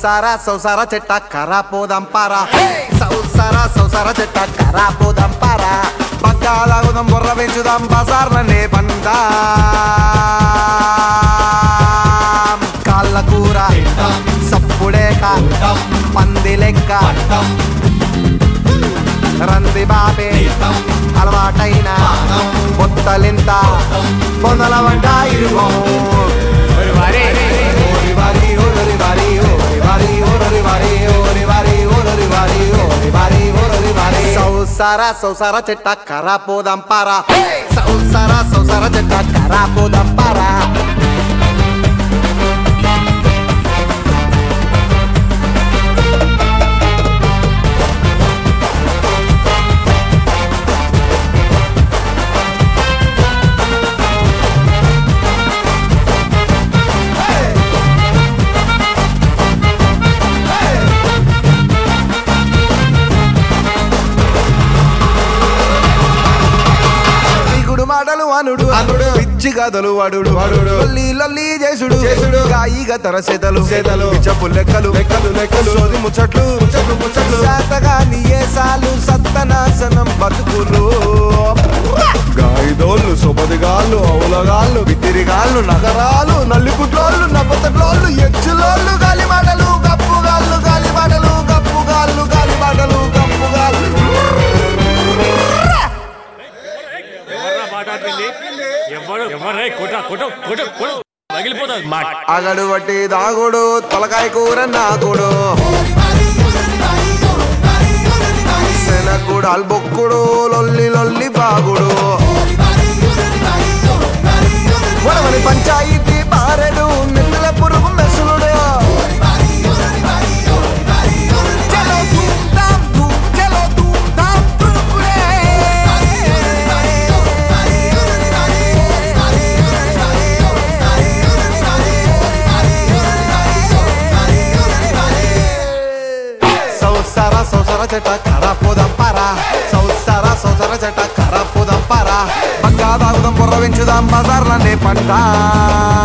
సౌసార సౌసార చెట్ట కరా పోదాం పారా సౌసార సౌసార చెట్ట కరా పోదాం పారా పక్కా తాగుదాం బుర్ర పెంచుదాం బజార్లనే పందా కాళ్ళ కూర సప్పుడేక పంది లెక్క రంది బాబే అలవాటైన బొత్తలింత పొందల వంట ఇరుగో సౌసార సౌసార చెట్ట కరా పోదాం పారా సౌసార సౌసార చెట్ట కరా పోదాం పారా దిగుడు మాటలు అనుడు అనుడు పిచ్చి కథలు వడుడు వడుడు లొల్లి లొల్లి చేసుడు చేసుడు గాయిగా తర సేతలు సేతలు పిచ్చపు లెక్కలు లెక్కలు లెక్కలు సోది ముచ్చట్లు ముచ్చట్లు ముచ్చట్లు శాతగా నియేసాలు సత్తనాశనం బతుకులు గాయిదోళ్ళు సుపదిగాళ్ళు అవులగాళ్ళు బిత్తిరిగాళ్ళు నగరాలు నల్లిపుట్లోళ్ళు నవ్వతట్లోళ్ళు ఎచ్చులోళ్ళు గాలి మాటలు గప్పుగాళ్ళు గాలి మాటలు గప్పుగాళ్ళు గాలి మాటలు గప్పుగాళ్ళు ఎవర్రా మాట్లాడుతుంది ఎవరు ఎవరే కొట కొట కొట కొట పగిలిపోతుంది మాట అగడు బట్టి దాగుడు తలకాయ కూర నాకుడు శనగుడు అల్బొక్కుడు లొల్లి లొల్లి బాగుడు వడవని పంచాయితీ బారెడు నెత్తుల పురుగు మెసులుడు చలో ధూమ్ ధామ్ ధూమ్, చలో ధూమ్ ధామ్ తుడుకుడే. సౌసార సౌసార చెట్ట కర పోదాం పారా సౌసార సౌసార చెట్ట కర పోదాం పారా పక్కా తాగుదాం బుర్ర పెంచుదాం బజార్లనే పంట